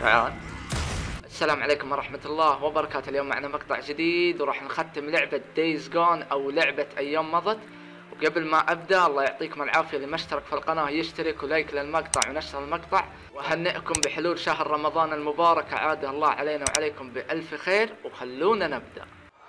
تعال السلام عليكم ورحمة الله وبركاته اليوم معنا مقطع جديد وراح نختم لعبة دايز جون او لعبة ايام مضت وقبل ما ابدا الله يعطيكم العافية اللي ما اشترك في القناة يشترك ولايك للمقطع ونشر المقطع واهنئكم بحلول شهر رمضان المبارك عاد الله علينا وعليكم بألف خير وخلونا نبدأ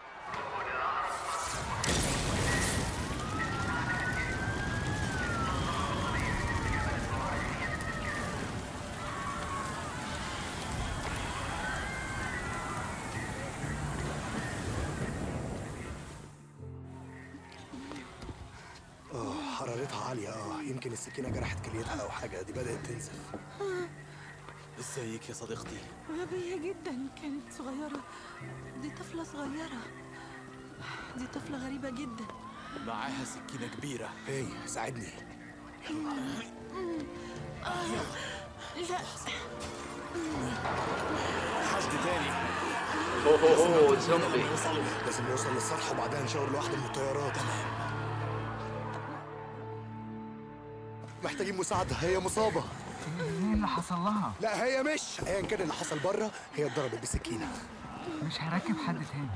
اه حرارتها عالية اه يمكن السكينة جرحت كليتها أو حاجة دي بدأت تنزف ازيك يا صديقتي غبية جدا كانت صغيرة دي طفلة صغيرة دي طفلة غريبة جدا معاها سكينة كبيرة هي ساعدني لا حشد تاني اوه اوه اوه زومبي لازم نوصل للسطح وبعدها نشاور لواحدة من الطيارات محتاجين مساعدة هي مصابة ايه اللي حصل لها؟ لا هي مش ايا كان اللي حصل بره هي اتضربت بسكينة مش هركب حد تاني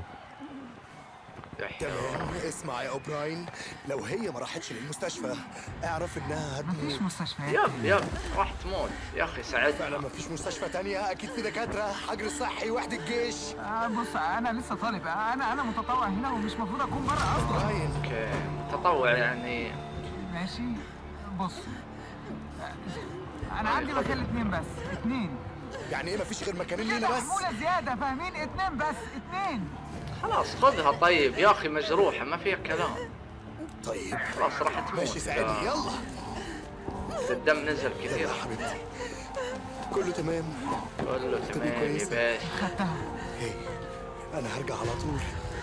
تمام اسمع يا اوبراين لو هي ما راحتش للمستشفى اعرف انها مفيش هتموت مستشفيات يب يب راح تموت يا اخي فعلا ساعدنا ما فيش مستشفى تانية اكيد في دكاترة حجر صحي وحدة جيش آه بص انا لسه طالب آه انا انا متطوع هنا ومش المفروض اكون بره اصلا اوبراين اوكي تطوع يعني ماشي بص آه، انا عندي مكان اتنين بس اتنين يعني ايه ما فيش غير مكانين كده لينا بس حمولة زيادة فاهمين اتنين بس اتنين خلاص خذها طيب يا اخي مجروحة ما فيها كلام طيب خلاص راح تموت ماشي ساعدني يلا الدم نزل يلا كثير يا حبيبتي كله تمام كله تبي تمام يا كويسة؟ باشا خدتها هي انا هرجع على طول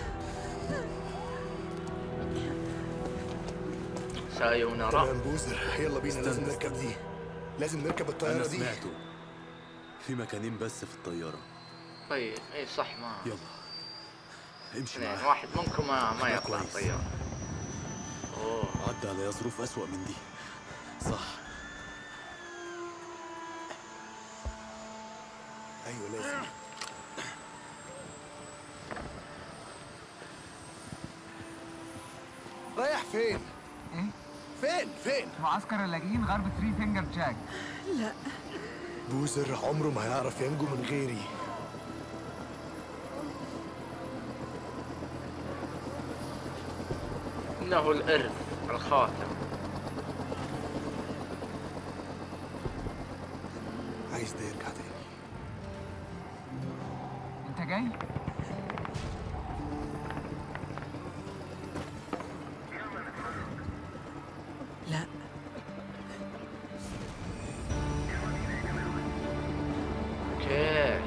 سايونارا تمام بوزر يلا بينا لازم نركب دي لازم نركب انا الطيارة دي سمعته في مكانين بس في الطيارة طيب اي صح ما يلا امشي اثنين معاه واحد منكم ما, ما أنا يطلع كويس. طيارة اوه عدى على ظروف أسوأ من دي صح ايوه لازم رايح فين؟ ايه فين؟ فين؟ معسكر اللاجئين غرب ثري فينجر جاك لا بوزر عمره ما هيعرف ينجو من غيري انه الارث الخاتم عايز ده يرجع تاني انت جاي؟ لا اوكي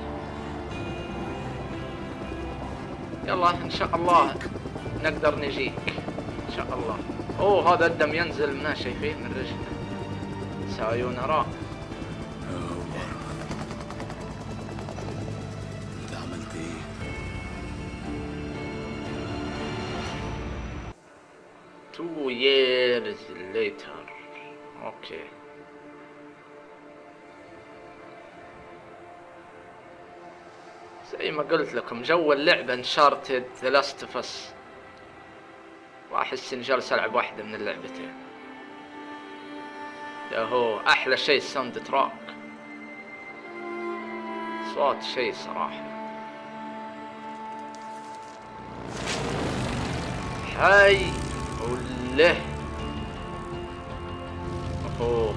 يلا ان شاء الله نقدر نجيك ان شاء الله اوه هذا الدم ينزل ما شايفين من رجله سايونارا عمر انت عملت ايه؟ two years later اوكي زي ما قلت لكم جو اللعبة انشارتد ذا لاست اوف اس واحس اني جالس العب واحدة من اللعبتين يا هو احلى شيء الساوند تراك صوت شيء صراحة حي وله اوه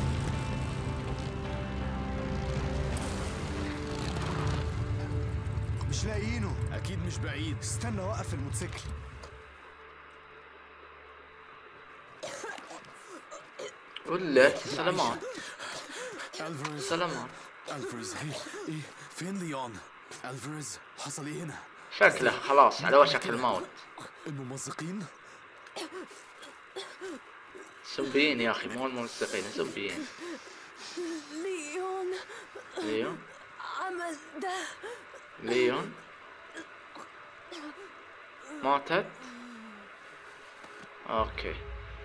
مش لاقيينه أكيد مش بعيد استنى اوقف الموتوسيكل وله سلامات ألفاريز سلامات ألفاريز ايه ايه فين ليون؟ ألفاريز حصل ايه هنا؟ شكله خلاص على وشك الموت الممزقين؟ زومبيين يا اخي مو الملصقين زومبيين ليون ليون عمل ده ليون ماتت اوكي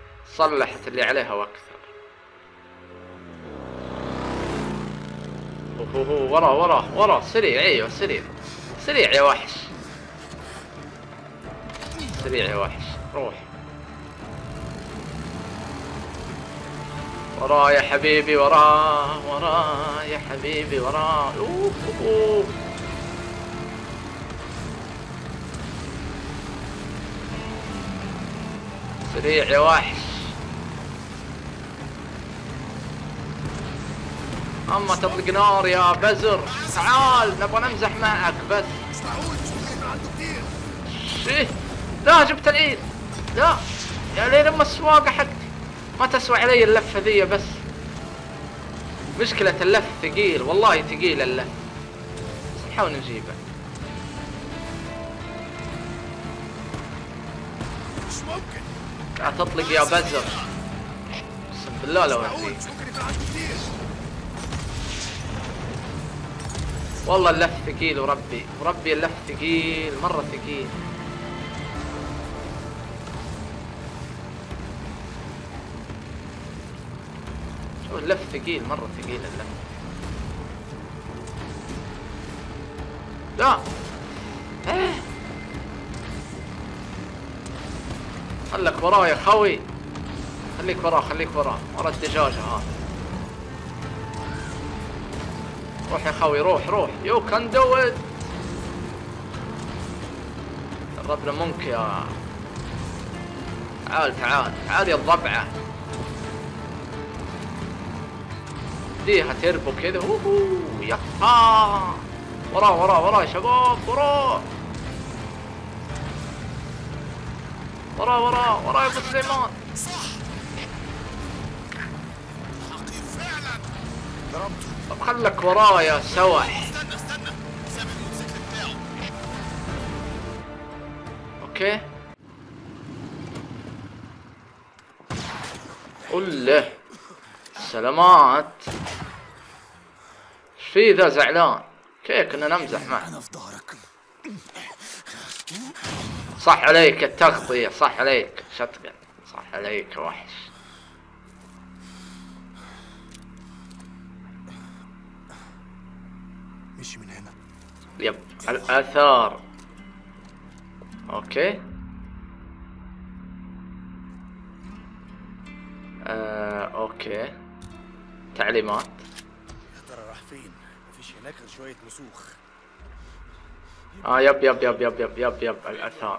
صلحت اللي عليها واكثر أوه، أوه، ورا ورا ورا سريع ايوه سريع سريع يا وحش سريع يا وحش روح ورا يا حبيبي ورا ورا يا حبيبي ورا أوه، أوه. سريع يا وحش اما تطلق نار يا بزر تعال نبغى نمزح معك بس مش معقول مش ممكن يكون عنده كتير شيه لا جبت العيد لا يا ليل ام السواقه حقتي ما تسوى علي اللفه ذي بس مشكلة اللف ثقيل والله ثقيل اللف بس نحاول نجيبه مش ممكن لا تطلق يا بزر اقسم بالله لو معقول انزيد مش ممكن يكون عنده كتير والله اللف ثقيل وربي وربي اللف ثقيل مرة ثقيل شوف اللف ثقيل مرة ثقيل اللف لا ايه خلك وراه يا خوي خليك وراه خليك وراه ورا الدجاجة ها روح يا خوي روح روح يو كان دو ات قربنا منك يا تعال تعال تعال يا الضبعة ديها تربو كذا اوهو يا ها وراه وراه وراه يا شباب وراه وراه وراه وراه يا ابو سليمان حقير فعلا ضربته طب خلك وراه يا سوح استنى استنى ساب الموتوسيكل بتاعه اوكي قل له سلامات ايش في ذا زعلان كيف كنا نمزح معه انا في ظهرك صح عليك التغطية صح عليك شتقن صح عليك يا وحش مشي من هنا يب الآثار اوكي آه، اوكي تعليمات يا ترى راح فين مفيش هناك غير شويه مسوخ اه يب يب يب يب يب يب يب الاثار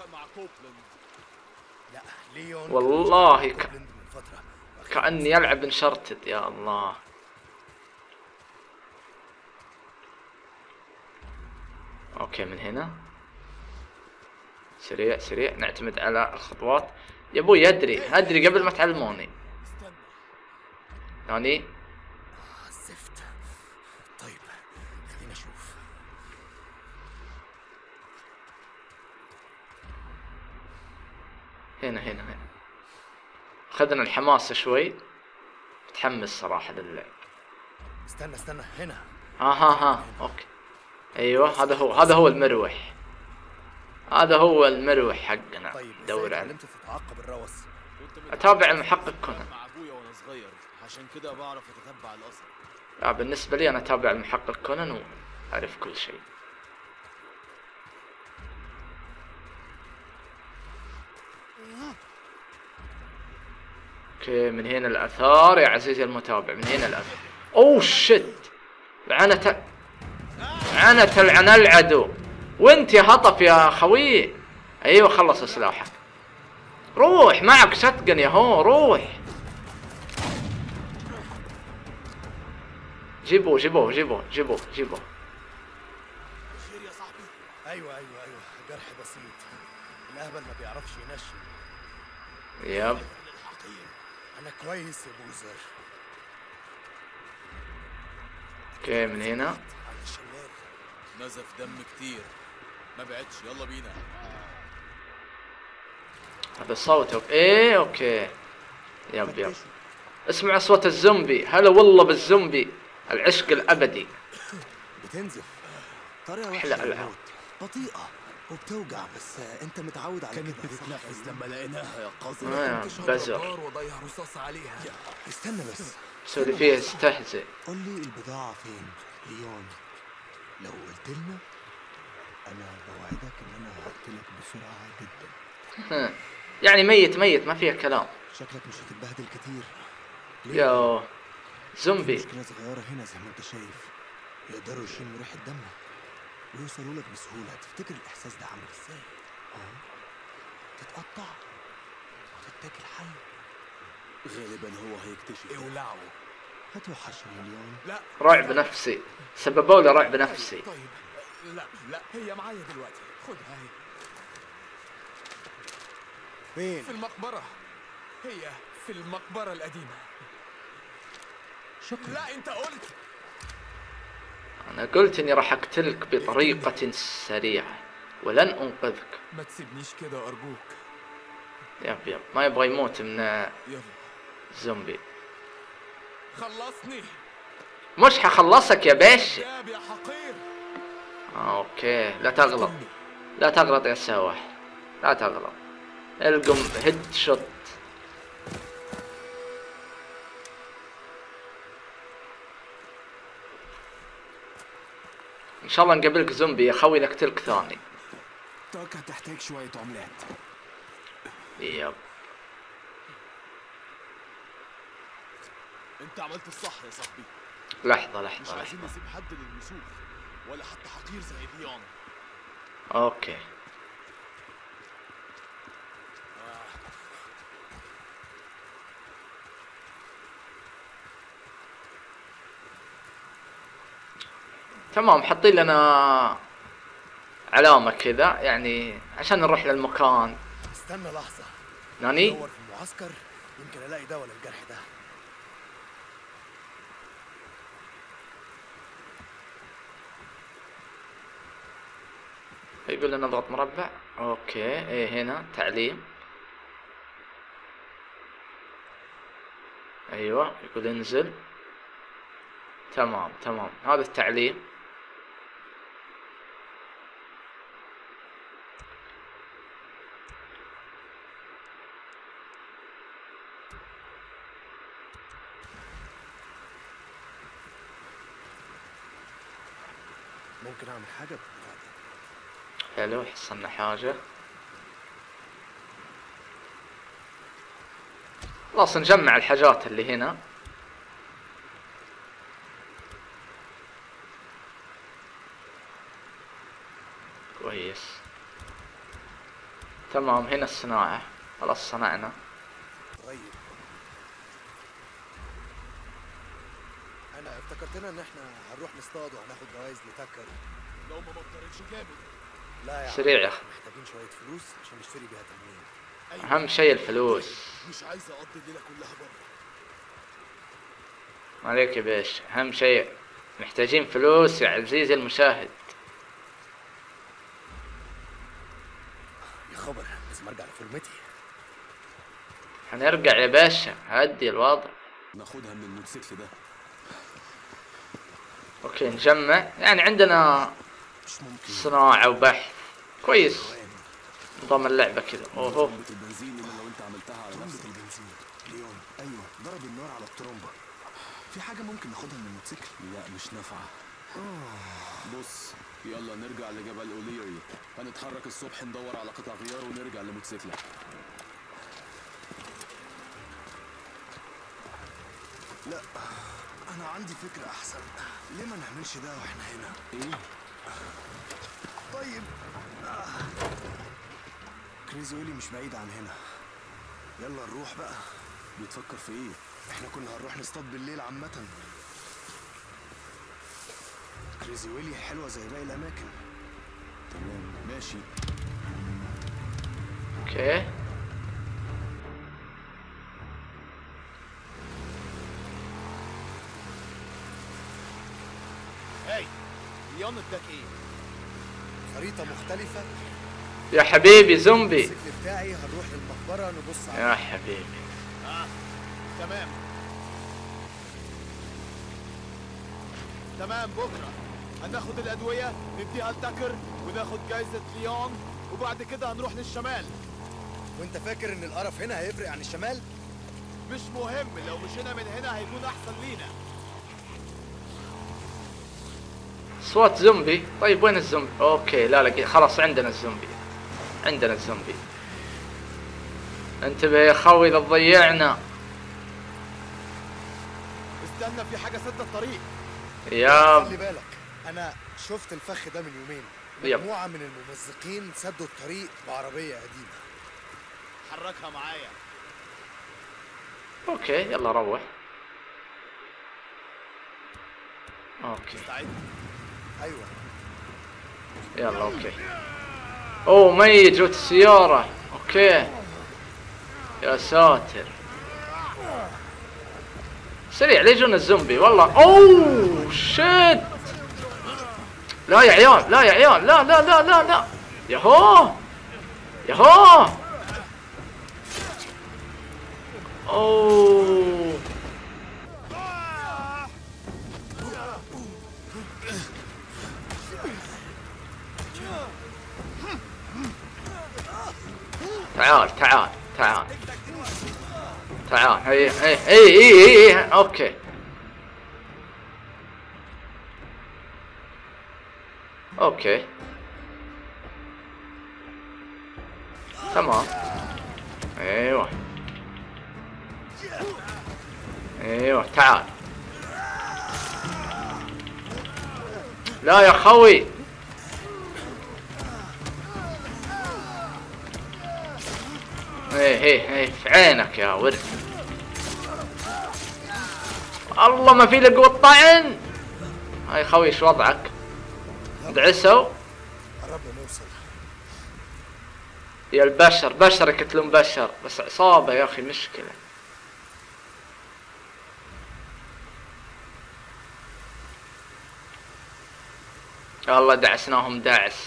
لا ليون والله ك... كوبلند من فتره كاني يلعب انشرتد يا الله اوكي من هنا سريع سريع نعتمد على الخطوات يا ابوي ادري ادري قبل ما تعلموني يعني آه، الزفت طيب خلينا اشوف هنا هنا هنا اخذنا الحماس شوي متحمس صراحة للعب استنى استنى هنا ها ها ها اوكي ايوه هذا هو هذا هو المروح هذا هو المروح حقنا طيب ازاي دور عليه اتعلمت تتعقب الروس اتابع المحقق كونان مع ابويا وانا صغير عشان كده بعرف اتتبع الاثر لا بالنسبة لي انا اتابع المحقق كونان واعرف كل شيء اوكي من هنا الاثار يا عزيزي المتابع من هنا الاثار اوه شت لعنة لعنة العن العدو وانت يا هطف يا خوي ايوه خلص سلاحك روح معك شتقن يا هو روح جيبوه جيبوه جيبوه جيبوه جيبوه خير يا صاحبي ايوه ايوه ايوه جرح بسيط الاهبل ما بيعرفش ينشي يب الحقير انا كويس يا بوزر اوكي من هنا على الشمال نزف دم كتير ما بعدش يلا بينا هذا صوته ايه اوكي يب يب اسمع اصوات الزومبي هلا والله بالزومبي العشق الابدي بتنزف طريقه أحلى وحشه ألعاب. للموت. بطيئه وبتوجع بس آه، انت متعود على كده صح؟ لما لقيناها يا قذر آه، بزر وضيع رصاص عليها استنى بس سوي فيه استهزئ قول لي البضاعة فين ليون لو قلت لنا انا بوعدك ان انا هقتلك بسرعة جدا ها. يعني ميت ميت ما فيها كلام شكلك مش هتتبهدل كتير ليه؟ يا في زومبي مشكلة صغيرة هنا زي ما انت شايف يقدروا يشموا ريحة دمك ويوصلوا لك بسهولة تفتكر الإحساس ده عامل ازاي؟ ها؟ تتقطع وتتاكل حي غالبا هو هيكتشف اولعوا هتوحشني مليون لا رعب نفسي سببوا له رعب نفسي طيب لا لا هي معايا دلوقتي خدها هي فين؟ في المقبرة هي في المقبرة القديمة شكرا لا انت قلت انا قلت اني راح اقتلك بطريقة سريعة ولن انقذك ما تسيبنيش كده ارجوك يب يب ما يبغى يموت من يلا زومبي خلصني مش حخلصك يا باشا جاب يا حقير اوكي لا تغلط لا تغلط يا سواح لا تغلط القم هيد شوت ان شاء الله نقابلك زومبي يا خوي نقتلك ثاني طاقة هتحتاج شوية عملات يب انت عملت الصح يا صاحبي لحظة مش لحظة عايزين لحظة نسيب حد للمسوخ ولا حتى حقير زي ليون اوكي تمام حطي لنا علامة كذا يعني عشان نروح للمكان استنى لحظة ناني دور في المعسكر يمكن الاقي دواء للجرح ده يقول لنا اضغط مربع اوكي ايه هنا تعليم ايوه يقول انزل تمام تمام هذا التعليم ممكن اعمل حاجة بالبتاع دي حلو حصلنا حاجة خلاص نجمع الحاجات اللي هنا كويس تمام هنا الصناعة خلاص صنعنا طيب انا افتكرتنا ان احنا هنروح نصطاد وهناخد جوائز لتكر لو ما بطلتش جامد لا يا عم، سريع يا أخي. محتاجين شوية فلوس عشان نشتري بيها تموين أهم شيء الفلوس مش عايز اقضي الليلة كلها بره عليك يا باشا أهم شيء محتاجين فلوس يا عزيزي المشاهد يا خبر لازم ارجع لفورمتي حنرجع يا باشا هدي الوضع ناخدها من الموتوسيكل ده اوكي نجمع يعني عندنا مش ممكن صناعة وبحث كويس نظام اللعبة كذا اوهو طرمبة البنزين اللي لو انت عملتها على نفسك البنزين ليون ايوه ضرب النار على الترومبة في حاجة ممكن ناخدها من الموتوسيكل لا مش نافعة بص يلا نرجع لجبل اوليري هنتحرك الصبح ندور على قطع غيار ونرجع لموتوسيكلك لا انا عندي فكرة احسن ليه ما نعملش ده واحنا هنا ايه طيب آه. كريزي ويلي مش بعيد عن هنا يلا نروح بقى بتفكر في ايه احنا كنا هنروح نصطاد بالليل عامة كريزي ويلي حلوة زي باقي الأماكن تمام ماشي اوكي هاي ليون اداك ايه؟ خريطة مختلفة يا حبيبي زومبي الموتوسيكل بتاعي هنروح للمقبرة نبص على يا حبيبي آه. تمام تمام بكرة هناخد الأدوية نديها لتاكر وناخد جايزة ليون وبعد كده هنروح للشمال وانت فاكر ان القرف هنا هيفرق عن الشمال؟ مش مهم لو مشينا من هنا هيكون احسن لينا صوت زومبي طيب وين الزومبي اوكي لا لا خلاص عندنا الزومبي عندنا الزومبي انتبه يا خوي اذا ضيعنا استنى في حاجه سد الطريق يا خلي بالك انا شفت الفخ ده من يومين يب. مجموعه من الممزقين سدوا الطريق بعربيه قديمه حركها معايا اوكي يلا روح اوكي استعد ايوه يلا اوكي اوه مي جوت السيارة اوكي يا ساتر سريع ليه جونا الزومبي والله اوه شيت لا يا عيال لا يا عيال لا لا لا لا لا يهو يهو اوه تعال تعال تعال تعال اي اي اي اي اي اوكي اوكي تمام ايوه ايوه تعال لا يا خوي ايه ايه ايه في عينك يا ورد الله ما في له قوة طعن هاي خوي ايش وضعك دعسوا قربنا نوصل يا البشر بشر يقتلون بشر بس عصابة يا اخي مشكلة الله دعسناهم دعس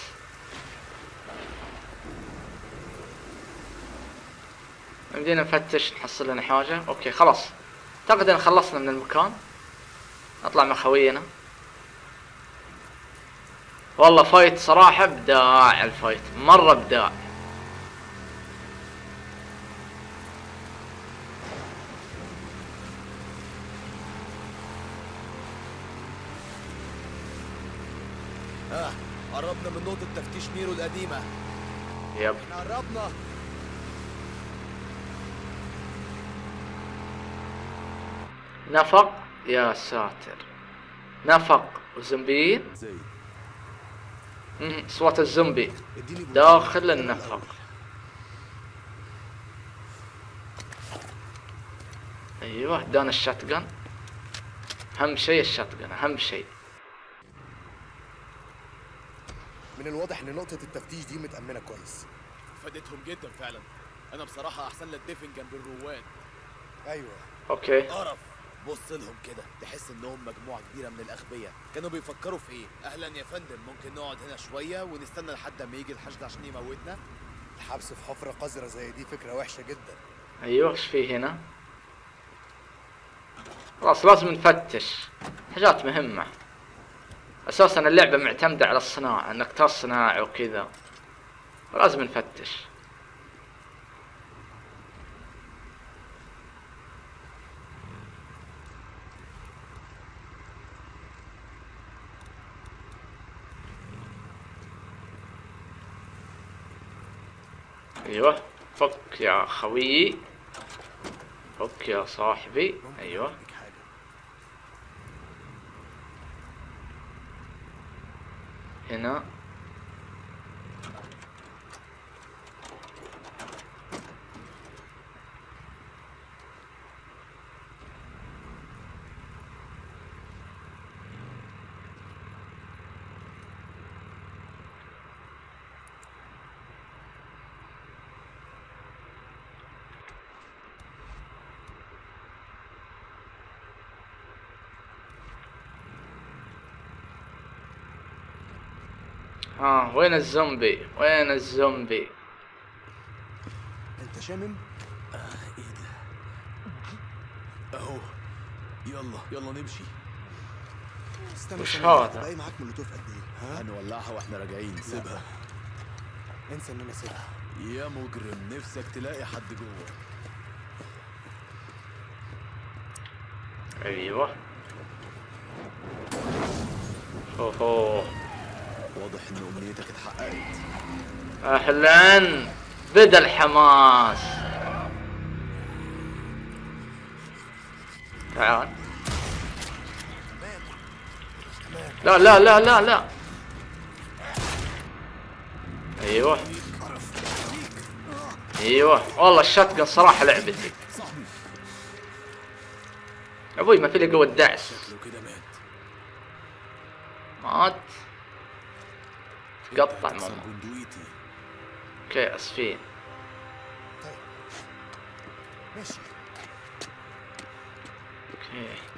بدينا نفتش نحصل لنا حاجة اوكي خلاص اعتقد ان خلصنا من المكان نطلع مع خوينا والله فايت صراحة ابداع الفايت مرة ابداع ها قربنا من نقطه تفتيش نيرو القديمه يب احنا قربنا نفق يا ساتر نفق وزومبيين زي مم، صوت الزومبي اديني داخل النفق ايوه دان الشاتجن اهم شيء الشاتجن اهم شيء من الواضح ان نقطه التفتيش دي متامنه كويس فادتهم جدا فعلا انا بصراحه احسن لك دفن جنب الرواد ايوه اوكي قرف بص لهم كده تحس انهم مجموعه كبيره من الاغبياء كانوا بيفكروا في ايه اهلا يا فندم ممكن نقعد هنا شويه ونستنى لحد ما يجي الحشد عشان يموتنا الحبس في حفره قذره زي دي فكره وحشه جدا ايوه ايش في هنا خلاص لازم نفتش حاجات مهمة اساسا اللعبة معتمدة على الصناعة انك تصنع وكذا لازم نفتش ايوه فك يا خويي فك يا صاحبي ممكن ايوه أعمل لك حاجه هنا ها وين الزومبي وين الزومبي انت شامم ايه ده اهو يلا يلا نمشي استنى وش ثانية، هذا؟ باقي معاك مولوتوف قد ايه ها هنولعها واحنا راجعين سيبها انسى ان انا سيبها يا مجرم نفسك تلاقي حد جوه ايوه اوهو واضح ان امنيتك اتحققت اهلا بدا الحماس تعال لا لا لا لا لا ايوه ايوه والله الشotgun صراحه لعبتي ابوي ما في لي قوه دعس لو كده مات مات قطع كسر ماما بندقيتي اوكي اسفين ماشي اوكي